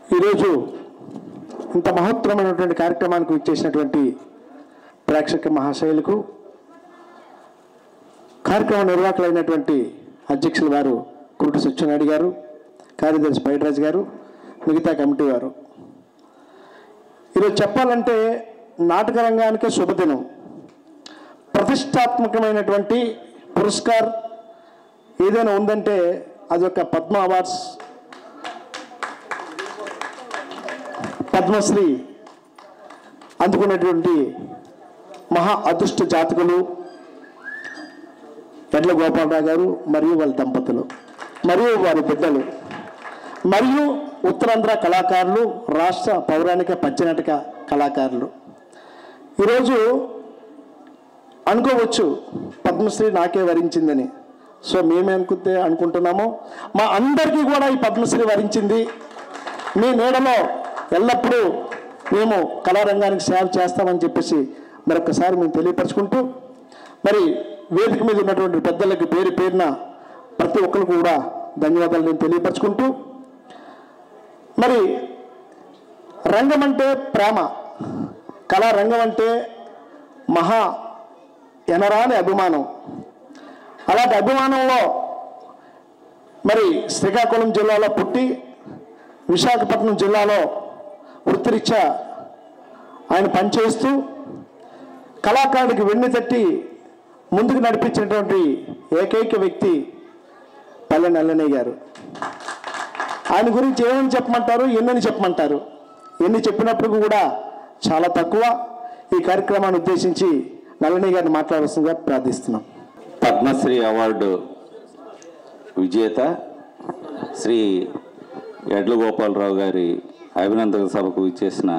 ఈరోజు ఇంత మహత్తరమైనటువంటి కార్యక్రమానికి ఇచ్చేసినటువంటి ప్రేక్షక మహాశైలకు కార్యక్రమ నిర్వాహకులైనటువంటి అధ్యక్షుల వారు కురుటి సత్యనారాయణ గారు కార్యదర్శి పైడరాజు గారు మిగతా కమిటీ వారు ఈరోజు చెప్పాలంటే నాటక రంగానికే శుభదినం ప్రతిష్టాత్మకమైనటువంటి పురస్కార్ ఏదైనా ఉందంటే అది ఒక పద్మ అవార్డ్స్ పద్మశ్రీ అందుకున్నటువంటి మహా అదృష్ట జాతకులు ఎడ్ల గోపాలరావు గారు మరియు వాళ్ళ దంపతులు మరియు వారి బిడ్డలు మరియు ఉత్తరాంధ్ర కళాకారులు రాష్ట్ర పౌరాణిక పచ్చనాటక కళాకారులు ఈరోజు అనుకోవచ్చు పద్మశ్రీ నాకే వరించిందని సో మేమే అనుకుంటే అనుకుంటున్నాము మా అందరికీ కూడా ఈ పద్మశ్రీ వరించింది మీ నీడలో ఎల్లప్పుడూ మేము కళారంగానికి సేవ చేస్తామని చెప్పేసి మరొకసారి మేము తెలియపరచుకుంటూ మరి వేదిక మీద ఉన్నటువంటి పెద్దలకి పేరు పేరున ప్రతి ఒక్కరు కూడా ధన్యవాదాలు నేను తెలియపరచుకుంటూ మరి రంగం అంటే ప్రేమ కళా రంగం అంటే మహా ఎనరాని అభిమానం అలాంటి అభిమానంలో మరి శ్రీకాకుళం జిల్లాలో పుట్టి విశాఖపట్నం జిల్లాలో వృత్తిరీత్యా ఆయన పనిచేస్తూ కళాకారుడికి వెన్ను తట్టి ముందుకు నడిపించినటువంటి ఏకైక వ్యక్తి పల్లె నల్లనయ్య గారు ఆయన గురించి ఏమని చెప్పమంటారు ఎన్నని చెప్పమంటారు ఎన్ని చెప్పినప్పుడు కూడా చాలా తక్కువ ఈ కార్యక్రమాన్ని ఉద్దేశించి నల్లనయ్య గారిని మాట్లాడాల్సిందిగా ప్రార్థిస్తున్నాం పద్మశ్రీ అవార్డు విజేత శ్రీ ఎడ్ల గోపాలరావు గారి అభినందన సభకు ఇచ్చేసిన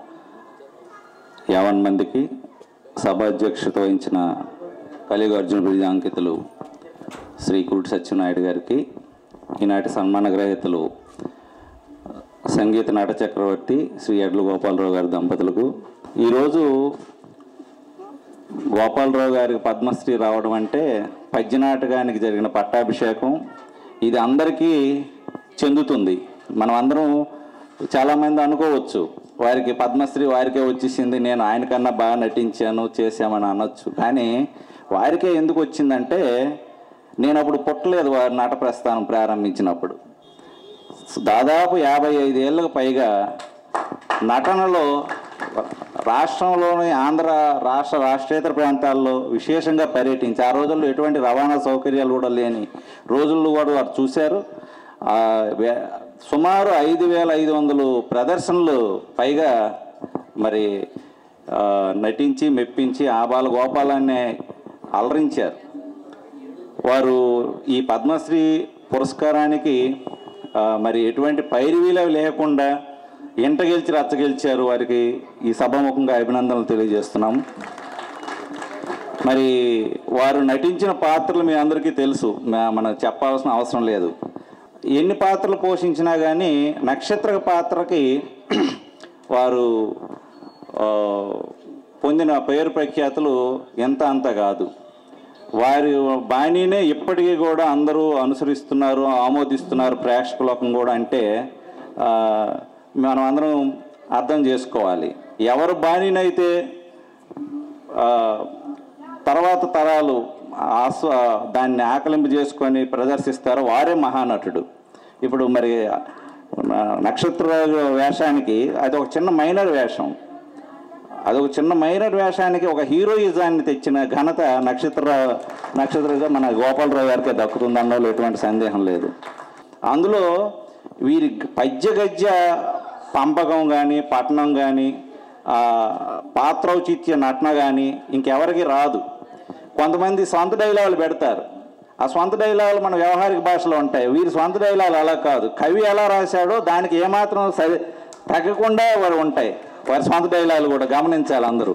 యావన్ మందికి సభాధ్యక్షత వహించిన కలియుగ అర్జున బిరుదు అంకితులు శ్రీ కురుటి సత్యనాయుడు గారికి ఈనాటి సన్మాన గ్రహీతలు సంగీత నాట చక్రవర్తి శ్రీ ఎడ్ల గోపాలరావు గారి దంపతులకు ఈరోజు గోపాలరావు గారికి పద్మశ్రీ రావడం అంటే పద్యనాటకానికి జరిగిన పట్టాభిషేకం ఇది అందరికీ చెందుతుంది మనం అందరం చాలామంది అనుకోవచ్చు వారికి పద్మశ్రీ వారికే వచ్చేసింది నేను ఆయనకన్నా బాగా నటించాను చేశామని అనొచ్చు కానీ వారికే ఎందుకు వచ్చిందంటే నేను అప్పుడు పుట్టలేదు వారి నాట ప్రస్థానం ప్రారంభించినప్పుడు దాదాపు యాభై ఐదేళ్ళకు పైగా నటనలో రాష్ట్రంలోని ఆంధ్ర రాష్ట్ర రాష్ట్రేతర ప్రాంతాల్లో విశేషంగా పర్యటించి ఆ రోజుల్లో ఎటువంటి రవాణా సౌకర్యాలు కూడా లేని రోజుల్లో కూడా వారు చూశారు ఆ, వే- సుమారు ఐదు వేల ఐదు వందలు ప్రదర్శనలు పైగా మరి ఆ, నటించి మెప్పించి ఆబాల గోపాలాన్ని అలరించారు వారు ఈ పద్మశ్రీ పురస్కారానికి ఆ, మరి ఎటువంటి పైరువీలు లేకుండా ఎంట గెలిచి రచ్చ గెలిచారు వారికి ఈ సభాముఖంగా అభినందనలు తెలియజేస్తున్నాము మరి వారు నటించిన పాత్రలు మీ అందరికీ తెలుసు మ- మనం చెప్పాల్సిన అవసరం లేదు ఎన్ని పాత్రలు పోషించినా కానీ నక్షత్ర పాత్రకి వారు ఆ, పొందిన పేరు ప్రఖ్యాతులు ఎంత అంత కాదు వారి బాణీనే ఇప్పటికీ కూడా అందరూ అనుసరిస్తున్నారు ఆమోదిస్తున్నారు ప్రేక్షకులకం కూడా అంటే ఆ, మనం అందరం అర్థం చేసుకోవాలి ఎవరు బాణీనైతే ఆ, తర్వాత తరాలు ఆస్వ దాన్ని ఆకలింపు చేసుకొని ప్రదర్శిస్తారో వారే మహానటుడు ఇప్పుడు మరి ఆ, నక్షత్ర వేషానికి అది ఒక చిన్న మైనర్ వేషం అదొక చిన్న మైనర్ వేషానికి ఒక హీరోయిజాన్ని తెచ్చిన ఘనత నక్షత్ర నక్షత్రగా మన గోపాలరావు గారికి దక్కుతుంది అన్నలో ఎటువంటి సందేహం లేదు అందులో వీరి పద్య గద్య పంపకం కానీ పట్టణం కానీ పాత్రౌచిత్య నటన కానీ ఇంకెవరికి రాదు కొంతమంది సొంత డైలాగులు పెడతారు ఆ సొంత డైలాగులు మన వ్యవహారిక భాషలో ఉంటాయి వీరి సొంత డైలాగులు అలా కాదు కవి ఎలా రాశాడో దానికి ఏమాత్రం సరి తగ్గకుండా వారు ఉంటాయి వారి సొంత డైలాగులు కూడా గమనించాలి అందరూ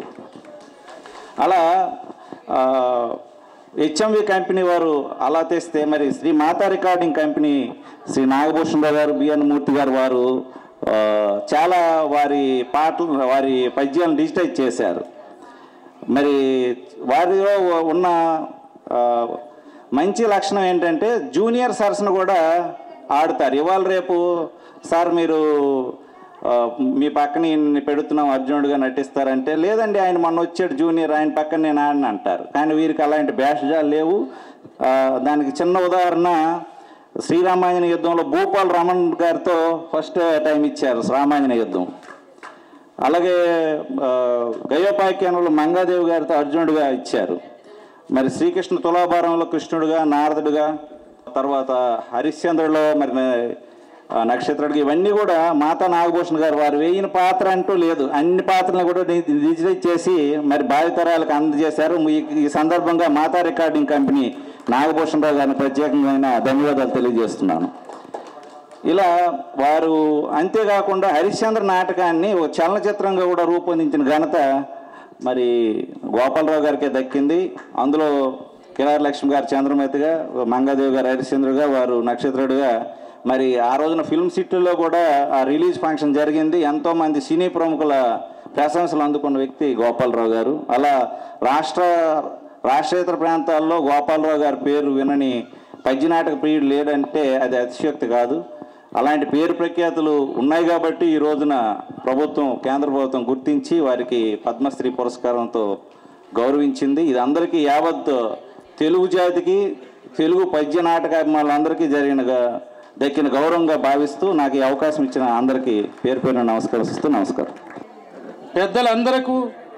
అలా ఆ, హెచ్ఎంవి కంపెనీ వారు అలా తెస్తే మరి Shri Mata recording company Shri Nagabhushanarao garu BN మూర్తి గారు వారు ఆ, చాలా వారి పాటలు వారి పద్యాలను డిజిటైజ్ చేశారు మరి వారిలో ఉన్న ఆ, మంచి లక్షణం ఏంటంటే జూనియర్ సర్స్ను కూడా ఆడతారు ఇవాళ రేపు సార్ మీరు ఆ, మీ పక్కన ఈయన్ని పెడుతున్నాం అర్జునుడిగా నటిస్తారంటే లేదండి ఆయన మొన్న వచ్చాడు జూనియర్ ఆయన పక్కన నేను ఆడిని అంటారు కానీ వీరికి అలాంటి భేషజాలు లేవు ఆ, దానికి చిన్న ఉదాహరణ శ్రీరామాంజన యుద్ధంలో భూపాల్ రమణ్ గారితో ఫస్ట్ టైం ఇచ్చారు రామాంజన యుద్ధం అలాగే ఆ, గయోపాఖ్యానంలో మంగాదేవి గారితో అర్జునుడిగా ఇచ్చారు మరి శ్రీకృష్ణ తులాభారంలో కృష్ణుడుగా నారదుడుగా తర్వాత హరిశ్చంద్రులో మరి ఆ, నక్షత్రుడికి ఇవన్నీ కూడా మాతా నాగభూషణ్ గారు వారు వేయిన పాత్ర అంటూ లేదు అన్ని పాత్రలను కూడా డి- డిజిటైజ్ చేసి మరి భావితరాలకు అందజేశారు ఈ- ఈ సందర్భంగా మాతా రికార్డింగ్ కంపెనీ నాగభూషణ్ రావు గారిని ప్రత్యేకమైన ధన్యవాదాలు తెలియజేస్తున్నాను ఇలా వారు అంతేకాకుండా హరిశ్చంద్ర నాటకాన్ని ఒక చలనచిత్రంగా కూడా రూపొందించిన ఘనత మరి గోపాలరావు గారికే దక్కింది అందులో కిలారి లక్ష్మి గారు చంద్రమతిగా మంగాదేవి గారు హరిశ్చంద్రుగా వారు నక్షత్రుడిగా మరి ఆ రోజున ఫిల్మ్ సిటీలో కూడా ఆ రిలీజ్ ఫంక్షన్ జరిగింది ఎంతోమంది సినీ ప్రముఖుల ప్రశంసలు అందుకున్న వ్యక్తి గోపాలరావు గారు అలా రాష్ట్ర రాష్ట్రేతర ప్రాంతాల్లో గోపాలరావు గారి పేరు వినని పద్యనాటక ప్రియుడు లేడంటే అది అతిశయోక్తి కాదు అలాంటి పేరు ప్రఖ్యాతులు ఉన్నాయి కాబట్టి ఈ రోజున ప్రభుత్వం కేంద్ర ప్రభుత్వం గుర్తించి వారికి పద్మశ్రీ పురస్కారంతో గౌరవించింది ఇది అందరికీ యావత్ తెలుగు జాతికి తెలుగు పద్య నాటకాభిమానులందరికీ జరిగిన గ- దక్కిన గౌరవంగా భావిస్తూ నాకు ఈ అవకాశం ఇచ్చిన అందరికీ పేరు పేరున నమస్కరిస్తూ నమస్కారం పెద్దలందరకు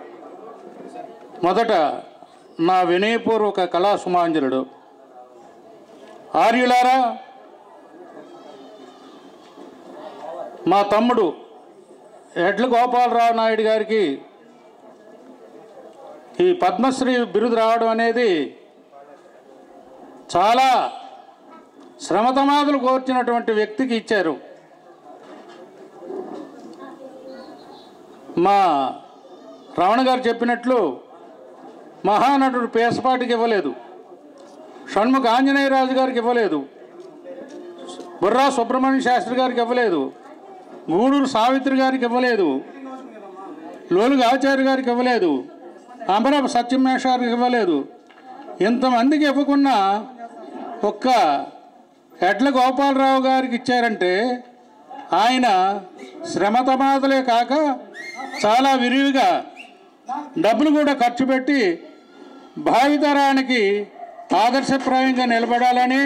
మొదట నా వినయపూర్వక కళా సుమాంజలుడు ఆర్యులారా మా తమ్ముడు ఎడ్ల గోపాలరావు నాయుడు గారికి ఈ పద్మశ్రీ బిరుదు రావడం అనేది చాలా శ్రమతమాదులు కోర్చినటువంటి వ్యక్తికి ఇచ్చారు మా రమణ గారు చెప్పినట్లు మహానటుడు పేసపాటికి ఇవ్వలేదు షణ్ముఖ ఆంజనేయరాజు గారికి ఇవ్వలేదు బుర్రా సుబ్రహ్మణ్య శాస్త్రి గారికి ఇవ్వలేదు గూడూరు సావిత్రి గారికి ఇవ్వలేదు లోలుగు ఆచార్య గారికి ఇవ్వలేదు అమరపు సత్యమేష్ గారికి ఇవ్వలేదు ఇంతమందికి ఇవ్వకున్నా ఒక్క ఎడ్ల గోపాలరావు గారికి ఇచ్చారంటే ఆయన శ్రమతమాతలే కాక చాలా విరివిగా డబ్బులు కూడా ఖర్చు పెట్టి భావితరానికి ఆదర్శప్రాయంగా నిలబడాలని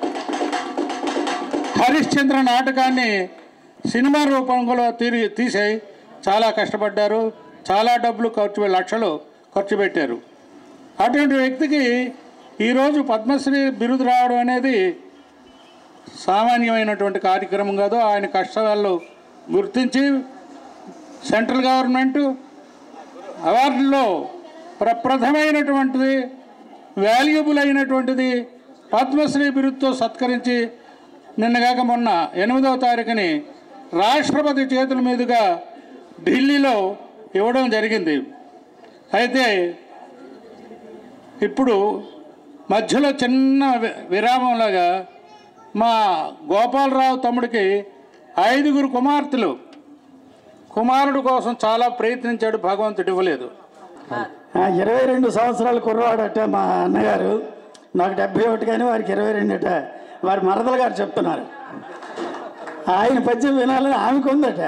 హరిశ్చంద్ర నాటకాన్ని సినిమా రూపంలో తీరి తీసే చాలా కష్టపడ్డారు చాలా డబ్బులు ఖర్చు పె- లక్షలు ఖర్చు పెట్టారు అటువంటి వ్యక్తికి ఈరోజు పద్మశ్రీ బిరుదు రావడం అనేది సామాన్యమైనటువంటి కార్యక్రమం కాదు ఆయన కష్టాలు గుర్తించి సెంట్రల్ గవర్నమెంట్ అవార్డుల్లో ప్రప్రథమైనటువంటిది వాల్యుబుల్ అయినటువంటిది పద్మశ్రీ బిరుదుతో సత్కరించి నిన్నగాక మొన్న ఎనిమిదవ తారీఖుని రాష్ట్రపతి చేతుల మీదుగా ఢిల్లీలో ఇవ్వడం జరిగింది అయితే ఇప్పుడు మధ్యలో చిన్న వి- విరామంలాగా మా గోపాలరావు తమ్ముడికి ఐదుగురు కుమార్తెలు కుమారుడు కోసం చాలా ప్రయత్నించాడు భగవంతుడు ఇవ్వలేదు ఆ, ఇరవై రెండు సంవత్సరాల కుర్రవాడట మా అన్నగారు నాకు డెబ్బై ఒకటి కానీ వారికి ఇరవై రెండు అట వారి మరదల గారు చెప్తున్నారు ఆయన పద్యం వినాలని ఆమెకు ఉందట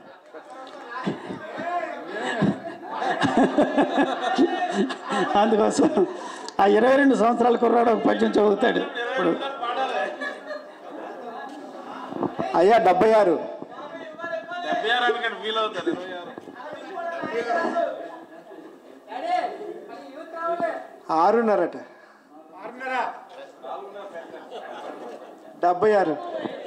అందుకోసం ఆ ఇరవై రెండు సంవత్సరాల కుర్రాడు ఒక పద్యం చదువుతాడు ఇప్పుడు అయ్యా డెబ్బై ఆరు ఆరున్నరట డెబ్బై ఆరు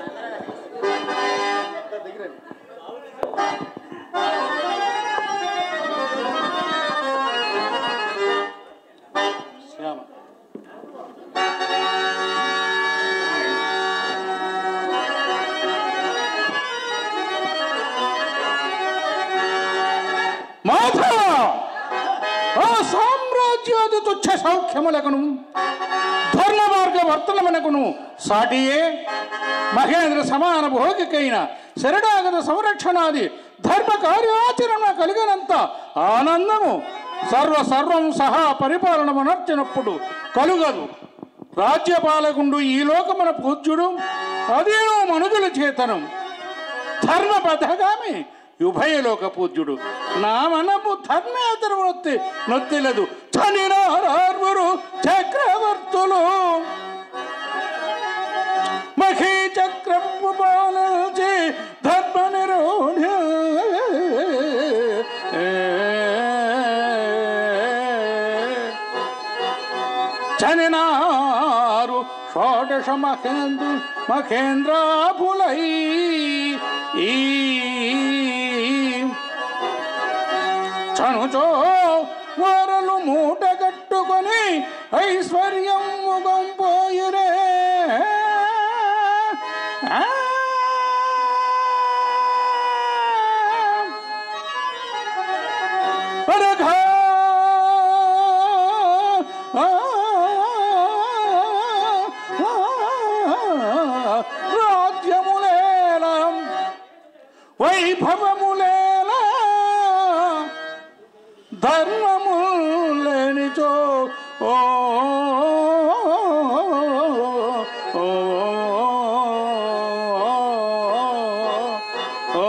శ్యామ మాత ఆ సామ్రాజ్యాది తుచ్చ సౌఖ్యములకును ధర్మ మార్గ వర్తనమునకును సాటియే మహేంద్ర సమాన భోగికైన శరణాగత సంరక్షణాది ధర్మ కార్యాచరణ కలిగినంత ఆనందము సర్వ సర్వం సహా పరిపాలనమునర్చినప్పుడు కలుగదు రాజ్యపాలకుండు ఈ లోకమున పూజ్యుడు అదేనో మనుజుల చేతనం ధర్మ పథగామి ఉభయలోక పూజ్యుడు నా మనము ధర్మేతర వృత్తి నొత్తిలదు చనినారార్వరు చక్రవర్తులు మఖీ చక్రపు పాలించి ధర్మ నిరోధ చనినారు షోడశ మహేంద్రు మహేంద్రాపులై ఈ చనుచో వరలు మూట కట్టుకొని ఐశ్వర్యం ముఖం పోయిరే ఆ. అనఘా రాజ్యములేలం వైభవములేలా ధర్మము లేనిచో ఓ ఓ, ఓ,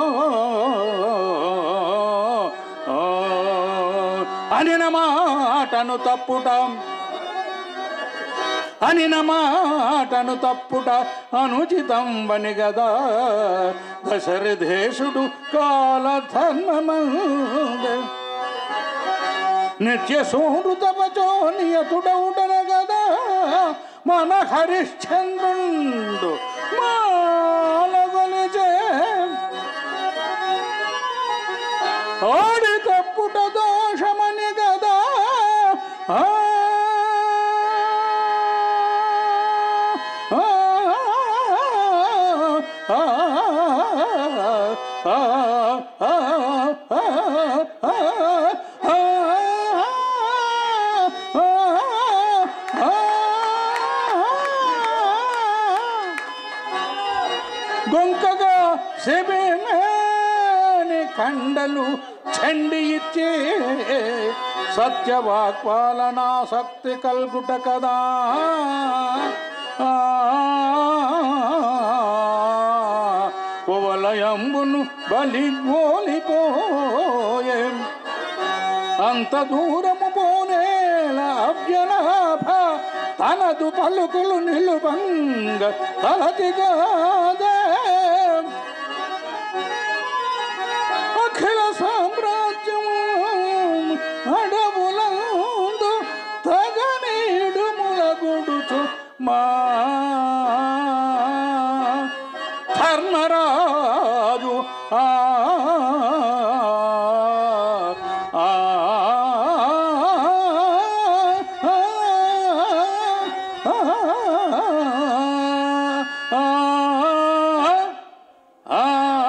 ఓ, అనిన మాటను తప్పుటాం అనిన మాటను తప్పుట అనుచితం వని గదా దశరథేశుడు కాల ధర్మమంద నిత్య సూరుతపచో నియతుడౌటన గదా మన హరిశ్చంద్రుండు మాలగొలిచే ఓడి తప్పుట దోషమని గదా ఆ, ఆ, ఆ, ఆ, ఆ, గొంకగా శిబిమేని కండలు చండి ఇచ్చే సత్యవాక్పాలనాసక్తి కల్గుట కదా కువలయంబును బలి ఓలిపోయే అంత దూరము పోనేల అవ్యలాభ తనదు పలుకులు నిలువంగ తలతిగాదే అఖిల సామ్రాజ్యము అడవులందు తగనీడు ములగుడుచు మా ధర్మరాజు ఆ ఆ, ఆ,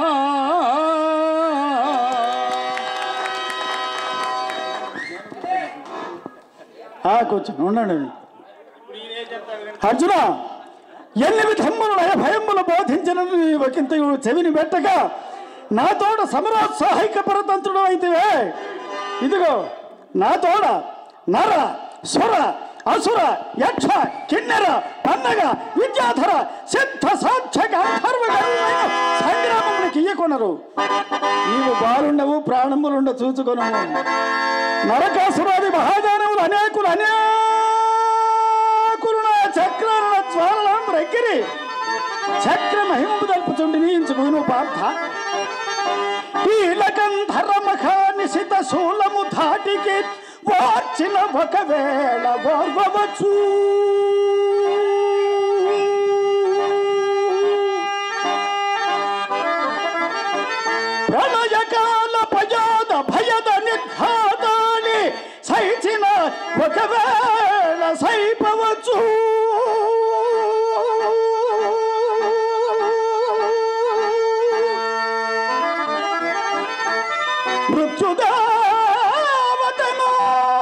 ఆ, కొంచెం ఉండండి అర్జున ఎన్ని విధములు నయ భయములు బోధించిన ఒకంత చెవిని పెట్టక నా తోడ సమరోత్సాహిక పరతంత్రుడు అయితేవే ఇదిగో నా తోడ నర సుర అసుర యక్ష కిన్నెర పన్నగ విద్యాధర సిద్ధ సాక్ష గంధర్వ గరుడైన సంగ్రామమునికి ఇయ్యకొనరు నీవు బాలుండవు ప్రాణములుండ చూచుకొను నరకాసురాది మహాదానవులు అనేకులు అనేకులు నా చక్రాల జ్వాలలం రెక్కిరి చక్ర మహింపు తలుపుచుండి నీయించుకును పార్థ పీలకంధర మఖానిశిత శూలము ధాటికి వార్చిన ఒకవేళ ఓర్వవచ్చు ప్రళయకాల భయాద భయద నిర్ఘాతాన్ని సైచిన ఒకవేళ సైపవచ్చు మృత్యుదావతను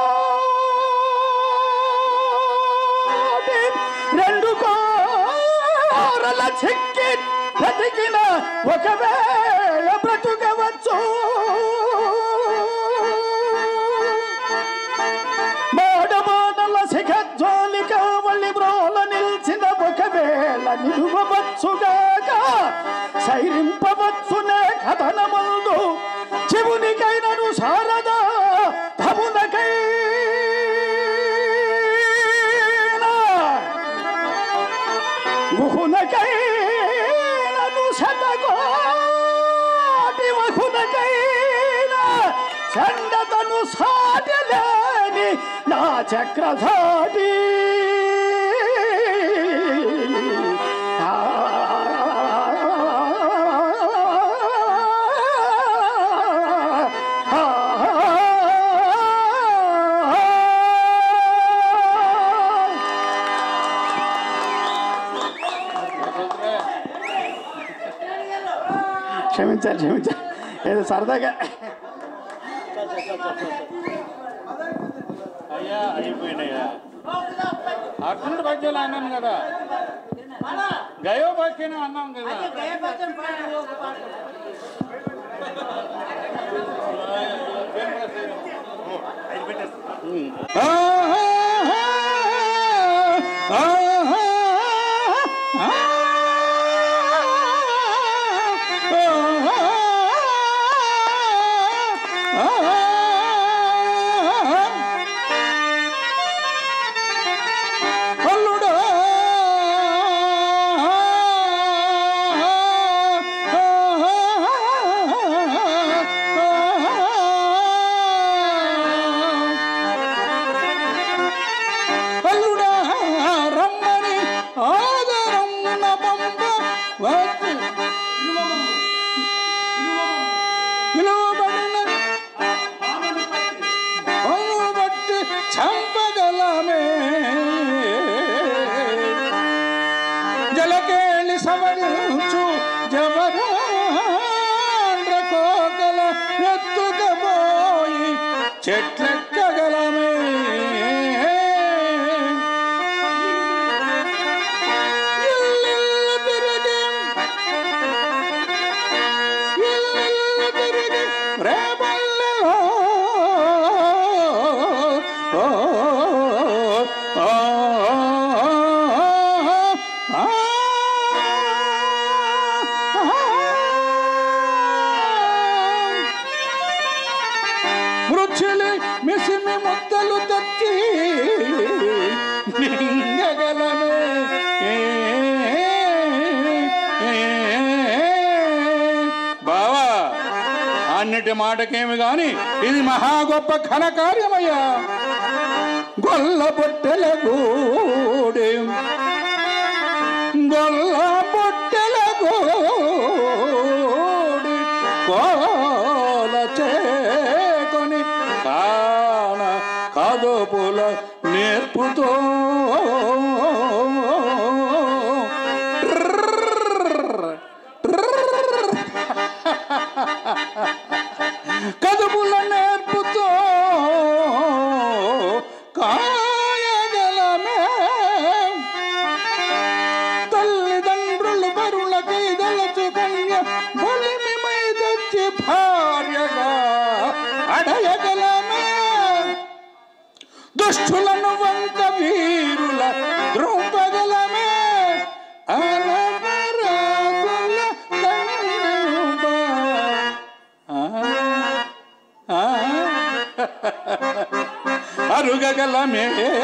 రెండు కోరల చిక్కి బ్రతికిన ఒకవేళ బ్రతుకవచ్చు మాడమానల శిఖజ్వాలి కావలి బ్రోల నిల్చిన ఒకవేళ నిలువవచ్చుగాక సైరింపవచ్చునే కథనమందు గుహునకైనను శతకోటి మహునకైన చండతను సాటలేని నా చక్రధాటి క్షమించాలి క్షమించాలి ఏదో సరదాగా అయ్యా అయిపోయినాయా అర్జునుడు పద్యాలు అన్నాను కదా గయోపాఖ్యను అన్నాం కదా అల్లుడా అల్లుడా రమ్మని ఆదరమున పంప వచ్చి పిలువబడిన పామును బట్టి చంపగలమే జలకేళి సవరించు జవరాండ్ర కోకల ఎత్తుకపోయి చెట్లెక్కగలమే ఇల్లిల్లు తిరిగి ఇల్లిల్లు తిరిగి రేపల్లెలో ఓ, ఆ, ఆ, మృచ్చులి మిసిమి ముద్దలు తచ్చి మింగగలమే బావా అన్నిటి మాటకేమి గాని ఇది మహా గొప్ప ఘన కార్యమయ్యా గొల్ల పొట్టెల గూడి గొల్ల పొట్టెల గూడి కోల చేకొని కాన కదుపుల నేర్పుతో కదుపుల నేర్పుతో కాయగలమే తల్లిదండ్రులు బరులకై దళచు కన్య బలిమిమై తెచ్చి భార్యగా అడయగలమే దుష్టులను వంక వీరుల ద్రోపగలమే అలమరాకుల దండుబ. ఆ ఆ అరుగగలమే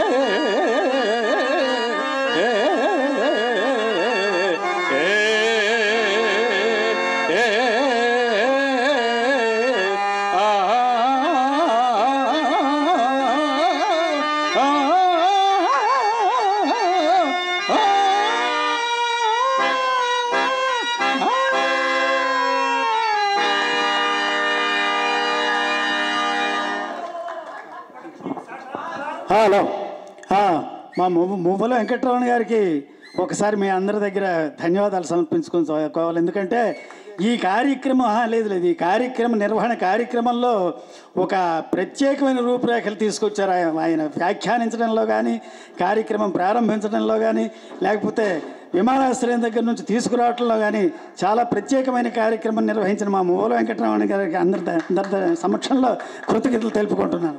హలో ఆ, మా మువ్వ మువ్వల వెంకటరమణ గారికి ఒకసారి మీ అందరి దగ్గర ధన్యవాదాలు సమర్పించుకొని కోవాలి ఎందుకంటే ఈ కార్యక్రమం ఆ, లేదు లేదు ఈ కార్యక్రమ నిర్వహణ కార్యక్రమంలో ఒక ప్రత్యేకమైన రూపురేఖలు తీసుకొచ్చారు ఆయన ఆయన వ్యాఖ్యానించడంలో కానీ కార్యక్రమం ప్రారంభించడంలో కానీ లేకపోతే విమానాశ్రయం దగ్గర నుంచి తీసుకురావడంలో కానీ చాలా ప్రత్యేకమైన కార్యక్రమం నిర్వహించిన మా మువ్వల వెంకటరమణ గారికి అందరి అందరి సమక్షంలో కృతజ్ఞతలు తెలుపుకుంటున్నాను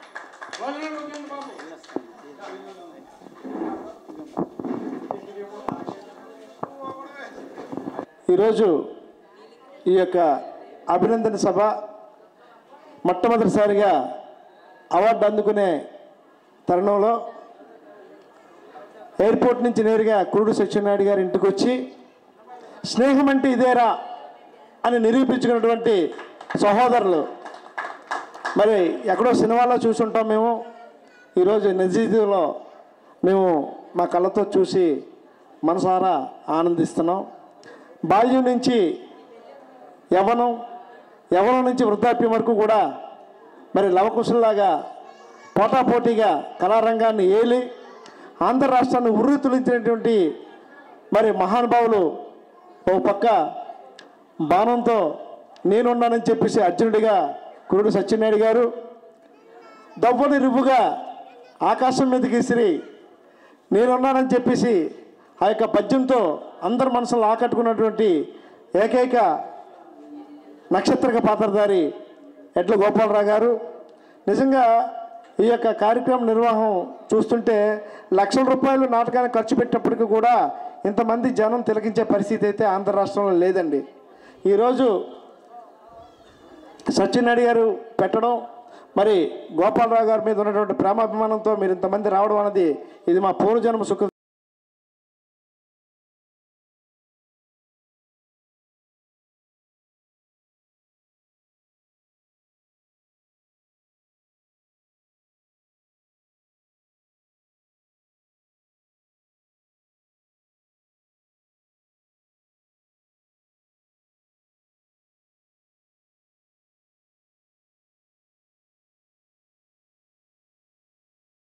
ఈరోజు ఈ యొక్క అభినందన సభ మొట్టమొదటిసారిగా అవార్డు అందుకునే తరుణంలో ఎయిర్పోర్ట్ నుంచి నేరుగా కురుడు సత్యనారాయణ గారి ఇంటికి వచ్చి స్నేహం అంటే ఇదేరా అని నిరూపించుకున్నటువంటి సహోదరులు మరి ఎక్కడో సినిమాలో చూసుంటాం మేము ఈరోజు నిజ జీవితంలో మేము మా కళ్ళతో చూసి మనసారా ఆనందిస్తున్నాం బాల్యం నుంచి యవనం యవనం నుంచి వృద్ధాప్యం వరకు కూడా మరి లవకుశుల్లాగా పోటాపోటీగా కళారంగాన్ని ఏలి ఆంధ్ర రాష్ట్రాన్ని ఉర్రు తొలిచినటువంటి మరి మహానుభావులు ఓ పక్క బాణంతో నేనున్నానని చెప్పేసి అర్జునుడిగా కురుడు సత్యనారాయణ గారు దవ్వని రివ్వుగా ఆకాశం మీదకి విసిరి నేనున్నానని చెప్పేసి ఆ యొక్క పద్యంతో అందరి మనసులు ఆకట్టుకున్నటువంటి ఏకైక నక్షత్రక పాత్రధారి ఎడ్ల గోపాలరావు గారు నిజంగా ఈ యొక్క కార్యక్రమం నిర్వాహం చూస్తుంటే లక్షల రూపాయలు నాటకానికి ఖర్చు పెట్టినప్పటికీ కూడా ఇంతమంది జనం తిలకించే పరిస్థితి అయితే ఆంధ్ర రాష్ట్రంలో లేదండి ఈరోజు సత్యనారాయణ గారు పెట్టడం మరి గోపాలరావు గారి మీద ఉన్నటువంటి ప్రేమాభిమానంతో మీరు ఇంతమంది రావడం అనేది ఇది మా పూర్వజన్మ సుఖ